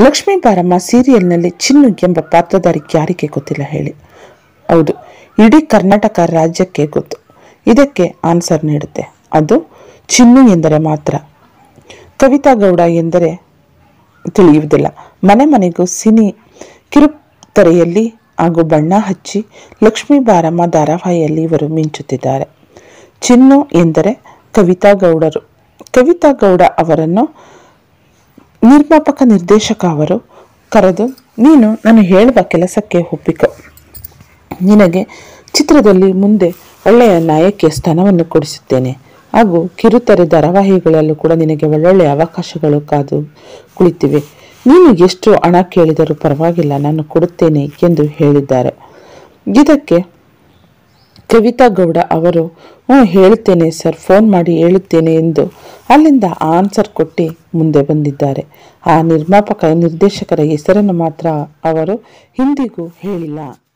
ಲಕ್ಷ್ಮೀ ಬಾರಮ್ಮ ಸೀರಿಯಲ್ನಲ್ಲಿ ಚಿನ್ನು ಎಂಬ ಪಾತ್ರಧಾರಿ ಯಾರಿಗೆ ಗೊತ್ತಿಲ್ಲ ಹೇಳಿ ಹೌದು ಇಡೀ ಕರ್ನಾಟಕ ರಾಜ್ಯಕ್ಕೆ ಗೊತ್ತು ಇದಕ್ಕೆ ಆನ್ಸರ್ ನೀಡುತ್ತೆ ಅದು ಚಿನ್ನು ಎಂದರೆ ಮಾತ್ರ ಕವಿತಾ ಗೌಡ ಎಂದರೆ ತಿಳಿಯುವುದಿಲ್ಲ ಮನೆ ಮನೆಗೂ ಸಿನಿ ಕಿರುತೆರೆಯಲ್ಲಿ ಹಾಗೂ ಬಣ್ಣ ಹಚ್ಚಿ ಲಕ್ಷ್ಮೀ ಬಾರಮ್ಮ ಧಾರಾವಾಹಿಯಲ್ಲಿ ಇವರು ಮಿಂಚುತ್ತಿದ್ದಾರೆ ಚಿನ್ನು ಎಂದರೆ ಕವಿತಾ ಗೌಡರು ಕವಿತಾ ಗೌಡ ಅವರನ್ನು ನಿರ್ಮಾಪಕ ನಿರ್ದೇಶಕ ಅವರು ಕರೆದು ನೀನು ನಾನು ಹೇಳುವ ಕೆಲಸಕ್ಕೆ ಒಪ್ಪಿಕೊ ನಿನಗೆ ಚಿತ್ರದಲ್ಲಿ ಮುಂದೆ ಒಳ್ಳೆಯ ನಾಯಕಿಯ ಸ್ಥಾನವನ್ನು ಕೊಡಿಸುತ್ತೇನೆ ಹಾಗೂ ಕಿರುತೆರೆ ಧಾರಾವಾಹಿಗಳಲ್ಲೂ ಕೂಡ ನಿನಗೆ ಒಳ್ಳೊಳ್ಳೆಯ ಅವಕಾಶಗಳು ಕಾದು ಕುಳಿತಿವೆ ನೀನು ಎಷ್ಟು ಹಣ ಕೇಳಿದರೂ ಪರವಾಗಿಲ್ಲ ನಾನು ಕೊಡುತ್ತೇನೆ ಎಂದು ಹೇಳಿದ್ದಾರೆ ಇದಕ್ಕೆ ಕವಿತಾ ಗೌಡ ಅವರು ಹ್ಞೂ ಹೇಳುತ್ತೇನೆ ಸರ್ ಫೋನ್ ಮಾಡಿ ಹೇಳುತ್ತೇನೆ ಎಂದು ಅಲ್ಲಿಂದ ಆನ್ಸರ್ ಕೊಟ್ಟು ಮುಂದೆ ಬಂದಿದ್ದಾರೆ ಆ ನಿರ್ಮಾಪಕ ನಿರ್ದೇಶಕರ ಹೆಸರನ್ನು ಮಾತ್ರ ಅವರು ಹಿಂದಿಗೂ ಹೇಳಿಲ್ಲ